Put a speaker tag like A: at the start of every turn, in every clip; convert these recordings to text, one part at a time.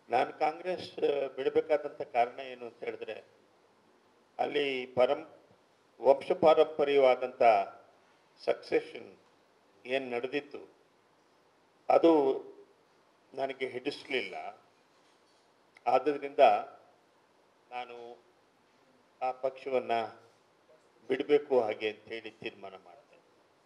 A: ನಾನು ಕಾಂಗ್ರೆಸ್ ಆ, ಬಿಡಬೇಕಾದಂಥ ಕಾರಣ ಏನು ಅಂತ ಹೇಳಿದ್ರೆ ಅಲ್ಲಿ ಪರಂ ವಂಶ ಪಾರಂಪರ್ಯವಾದಂಥ ಸಕ್ಸೆಷನ್ ಏನು ನಡೆದಿತ್ತು ಅದು ನನಗೆ ಹಿಡಿಸ್ಲಿಲ್ಲ ಆದ್ದರಿಂದ ನಾನು ಆ ಪಕ್ಷವನ್ನು ಬಿಡಬೇಕು ಹಾಗೆ ಅಂತ ಹೇಳಿ ತೀರ್ಮಾನ ಮಾಡಿದೆ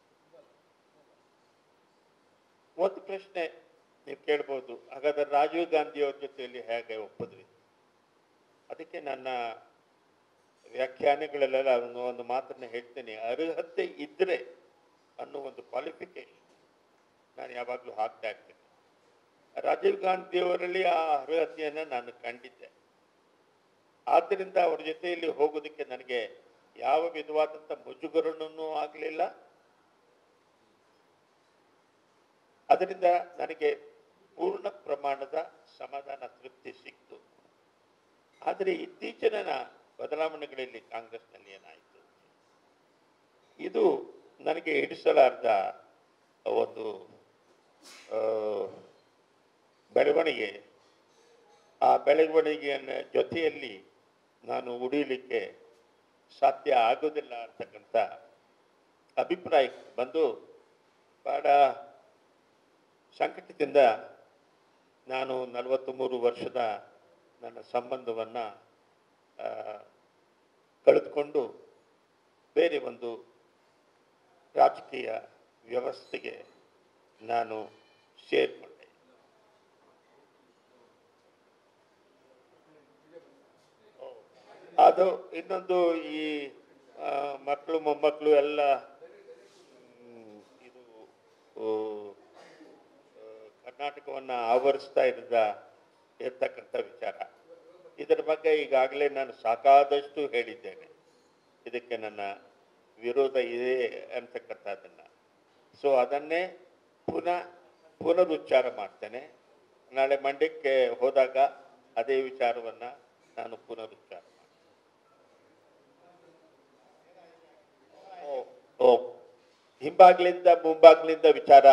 A: ಒಂದು ಪ್ರಶ್ನೆ ನೀವು ಕೇಳ್ಬೋದು ಹಾಗಾದ್ರೆ ರಾಜೀವ್ ಗಾಂಧಿಯವ್ರ ಜೊತೆಯಲ್ಲಿ ಹೇಗೆ ಒಪ್ಪಿದ್ರಿ ಅದಕ್ಕೆ ನನ್ನ ವ್ಯಾಖ್ಯಾನಗಳಲ್ಲೆಲ್ಲ ಒಂದು ಒಂದು ಮಾತನ್ನು ಹೇಳ್ತೇನೆ ಅರ್ಹತೆ ಇದ್ದರೆ ಅನ್ನೋ ಒಂದು ಕ್ವಾಲಿಫಿಕೇಶನ್ ನಾನು ಯಾವಾಗಲೂ ಹಾಕ್ತಾ ಇರ್ತೇನೆ ರಾಜೀವ್ ಗಾಂಧಿಯವರಲ್ಲಿ ಆ ಅರ್ಹತೆಯನ್ನು ನಾನು ಕಂಡಿದ್ದೆ ಆದ್ದರಿಂದ ಅವ್ರ ಜೊತೆಯಲ್ಲಿ ಹೋಗೋದಕ್ಕೆ ನನಗೆ ಯಾವ ವಿಧವಾದಂಥ ಮುಜುಗರನೂ ಆಗಲಿಲ್ಲ ಅದರಿಂದ ನನಗೆ ಪೂರ್ಣ ಪ್ರಮಾಣದ ಸಮಾಧಾನ ತೃಪ್ತಿ ಸಿಕ್ತು ಆದರೆ ಇತ್ತೀಚಿನ ಬದಲಾವಣೆಗಳಲ್ಲಿ ಕಾಂಗ್ರೆಸ್ನಲ್ಲಿ ಏನಾಯಿತು ಇದು ನನಗೆ ಹಿಡಿಸಲಾರ್ದ ಒಂದು ಆ, ಬೆಳವಣಿಗೆ ಆ ಬೆಳವಣಿಗೆಯ ಜೊತೆಯಲ್ಲಿ ನಾನು ಉಳಿಲಿಕ್ಕೆ ಸಾಧ್ಯ ಆಗೋದಿಲ್ಲ ಅಂತಕ್ಕಂಥ ಅಭಿಪ್ರಾಯಕ್ಕೆ ಬಂದು ಬಹಳ ಸಂಕಟದಿಂದ ನಾನು ನಲವತ್ತು ಮೂರು ವರ್ಷದ ನನ್ನ ಸಂಬಂಧವನ್ನು ಕಳೆದುಕೊಂಡು ಬೇರೆ ಒಂದು ರಾಜಕೀಯ ವ್ಯವಸ್ಥೆಗೆ ನಾನು ಸೇರಿಕೊಂಡೆ ಅದು ಇನ್ನೊಂದು ಈ ಆ, ಮಕ್ಕಳು ಮೊಮ್ಮಕ್ಕಳು ಎಲ್ಲ ಮ್, ಇದು ಓ, ಆ, ಕರ್ನಾಟಕವನ್ನು ಆವರಿಸ್ತಾ ಇದ್ದ ಇರ್ತಕ್ಕಂಥ ವಿಚಾರ ಇದರ ಬಗ್ಗೆ ಈಗಾಗಲೇ ನಾನು ಸಾಕಾದಷ್ಟು ಹೇಳಿದ್ದೇನೆ ಇದಕ್ಕೆ ನನ್ನ ವಿರೋಧ ಇದೆ ಅಂತಕ್ಕಂಥದ್ದನ್ನು ಸೊ ಅದನ್ನೇ ಪುನಃ ಪುನರುಚ್ಚಾರ ಮಾಡ್ತೇನೆ ನಾಳೆ ಮಂಡ್ಯಕ್ಕೆ ಹೋದಾಗ ಅದೇ ವಿಚಾರವನ್ನು ನಾನು ಪುನರುಚ್ಚಾರ ಮಾಡ್ತೇನೆ ಓ- ಓ ಹಿಂಬಾಗ್ಲಿಂದ ಮುಂಬಾಗ್ಲಿಂದ ವಿಚಾರ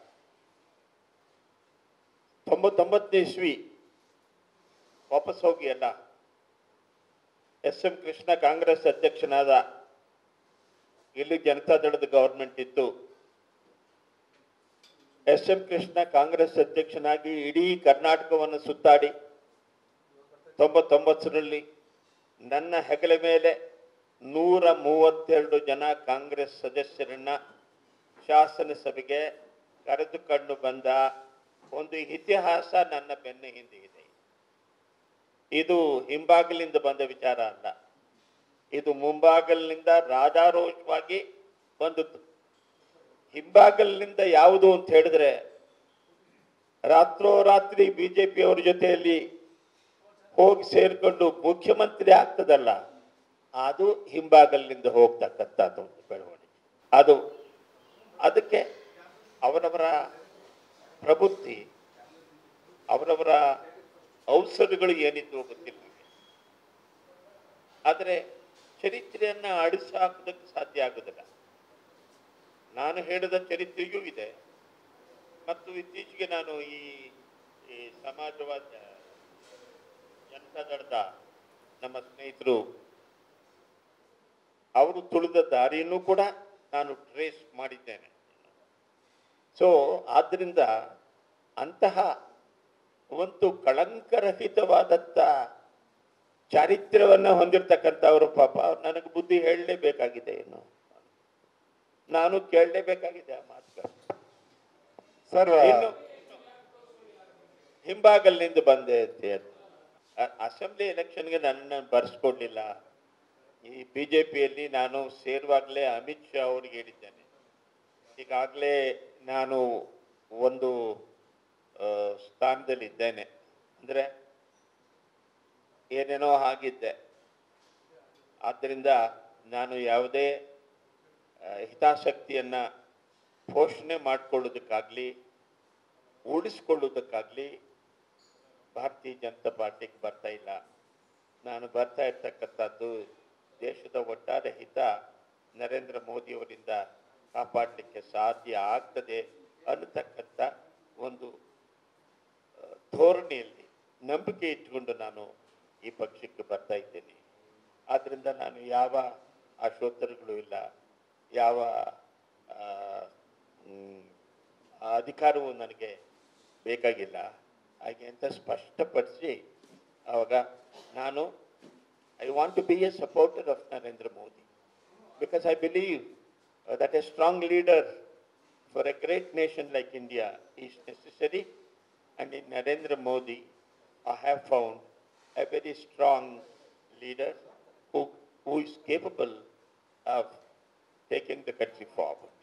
A: ತೊಂಬತ್ತೊಂಬತ್ತನೇ ಇಸ್ವಿ ವಾಪಸ್ ಹೋಗಿ ಅಲ್ಲ ಎಸ್ ಎಂ ಕೃಷ್ಣ ಕಾಂಗ್ರೆಸ್ ಅಧ್ಯಕ್ಷನಾದ ಇಲ್ಲಿ ಜನತಾದಳದ ಗವರ್ಮೆಂಟ್ ಇತ್ತು ಎಸ್ ಎಂ ಕೃಷ್ಣ ಕಾಂಗ್ರೆಸ್ ಅಧ್ಯಕ್ಷನಾಗಿ ಇಡೀ ಕರ್ನಾಟಕವನ್ನು ಸುತ್ತಾಡಿ ತೊಂಬತ್ತೊಂಬತ್ತರಲ್ಲಿ ನನ್ನ ಹೆಗಲ ಮೇಲೆ ನೂರ ಮೂವತ್ತೆರಡು ಜನ ಕಾಂಗ್ರೆಸ್ ಸದಸ್ಯರನ್ನ ಶಾಸನಸಭೆಗೆ ಕರೆದುಕೊಂಡು ಬಂದ ಒಂದು ಇತಿಹಾಸ ನನ್ನ ಬೆನ್ನ ಹಿಂದೆ ಇದೆ ಇದು ಹಿಂಬಾಗಿಲಿಂದ ಬಂದ ವಿಚಾರ ಅಲ್ಲ ಇದು ಮುಂಬಾಗಲಿನಿಂದ ರಾಜಾರೋಷವಾಗಿ ಬಂದದ್ದು ಹಿಂಬಾಗಲಿನಿಂದ ಯಾವುದು ಅಂತ ಹೇಳಿದ್ರೆ ರಾತ್ರೋರಾತ್ರಿ ಬಿಜೆಪಿ ಅವರ ಜೊತೆಯಲ್ಲಿ ಹೋಗಿ ಸೇರ್ಕೊಂಡು ಮುಖ್ಯಮಂತ್ರಿ ಆಗ್ತದಲ್ಲ ಅದು ಹಿಂಬಾಗಲಿನಿಂದ ಹೋಗ್ತಕ್ಕಂಥದ್ದು ಒಂದು ಬೆಳವಣಿಗೆ ಅದು ಅದಕ್ಕೆ ಅವರವರ ಪ್ರಬುದ್ಧಿ ಅವರವರ ಔಷಧಗಳು ಏನಿದ್ದು ಗೊತ್ತಿಲ್ಲ ಆದರೆ ಚರಿತ್ರೆಯನ್ನು ಅಳಿಸಿ ಹಾಕೋದಕ್ಕೆ ಸಾಧ್ಯ ಆಗುದಿಲ್ಲ ನಾನು ಹೇಳಿದ ಚರಿತ್ರೆಯೂ ಇದೆ ಮತ್ತು ಇತ್ತೀಚೆಗೆ ನಾನು ಈ ಈ ಸಮಾಜವಾದ ಜನತಾದಳದ ನಮ್ಮ ಸ್ನೇಹಿತರು ಅವರು ತುಳಿದ ದಾರಿಯನ್ನು ಕೂಡ ನಾನು ಟ್ರೇಸ್ ಮಾಡಿದ್ದೇನೆ ಸೊ ಆದ್ದರಿಂದ ಅಂತಹ ಒಂದು ಕಳಂಕರಹಿತವಾದಂಥ ಚಾರಿತ್ರ್ಯವನ್ನು ಹೊಂದಿರತಕ್ಕಂಥವರು ಪಾಪ ಅವ್ರು ನನಗೆ ಬುದ್ಧಿ ಹೇಳಲೇಬೇಕಾಗಿದೆ ಇನ್ನು ನಾನು ಕೇಳಲೇಬೇಕಾಗಿದೆ ಆ ಮಾತುಗಳು
B: ಸರ್
A: ಇನ್ನು ಹಿಂಬಾಗಲ್ನಿಂದ ಬಂದೆ ಅಂತ ಹೇಳಿ. ಅ- ಅಸೆಂಬ್ಲಿ ಎಲೆಕ್ಷನ್ಗೆ ನನ್ನನ್ನು ಬರೆಸ್ಕೊಡ್ಲಿಲ್ಲ ಈ ಬಿ ಜೆ ಪಿಯಲ್ಲಿ ನಾನು ಸೇರುವಾಗಲೇ ಅಮಿತ್ ಶಾ ಅವರಿಗೆ ಹೇಳಿದ್ದೇನೆ ಈಗಾಗಲೇ ನಾನು ಒಂದು ಆ, ಸ್ಥಾನದಲ್ಲಿದ್ದೇನೆ ಅಂದರೆ ಏನೇನೋ ಆಗಿದ್ದೆ ಆದ್ದರಿಂದ ನಾನು ಯಾವುದೇ ಆ, ಹಿತಾಸಕ್ತಿಯನ್ನು ಪೋಷಣೆ ಮಾಡಿಕೊಳ್ಳೋದಕ್ಕಾಗಲಿ ಉಳಿಸ್ಕೊಳ್ಳೋದಕ್ಕಾಗಲಿ ಭಾರತೀಯ ಜನತಾ ಪಾರ್ಟಿಗೆ ಬರ್ತಾ ಇಲ್ಲ ನಾನು ಬರ್ತಾ ಇರ್ತಕ್ಕಂಥದ್ದು ದೇಶದ ಒಟ್ಟಾರೆ ಹಿತ ನರೇಂದ್ರ ಮೋದಿಯವರಿಂದ ಕಾಪಾಡಲಿಕ್ಕೆ ಸಾಧ್ಯ ಆಗ್ತದೆ ಅನ್ನತಕ್ಕಂಥ ಒಂದು ಆ, ಧೋರಣೆಯಲ್ಲಿ ನಂಬಿಕೆ ಇಟ್ಕೊಂಡು ನಾನು ಈ ಪಕ್ಷಕ್ಕೆ ಬರ್ತಾ ಇದ್ದೇನೆ ಆದ್ದರಿಂದ ನಾನು ಯಾವ ಆಶೋತ್ತರಗಳು ಇಲ್ಲ ಯಾವ ಆ, ಮ್, ಆ ಅಧಿಕಾರವು ನನಗೆ ಬೇಕಾಗಿಲ್ಲ ಹಾಗೆ ಅಂತ ಸ್ಪಷ್ಟಪಡಿಸಿ ಆವಾಗ ನಾನು I want to be a supporter of Narendra Modi because I believe uh, that a strong leader for a great nation like India is necessary. And in Narendra Modi, I have found a very strong leader who, who is capable of taking the country forward.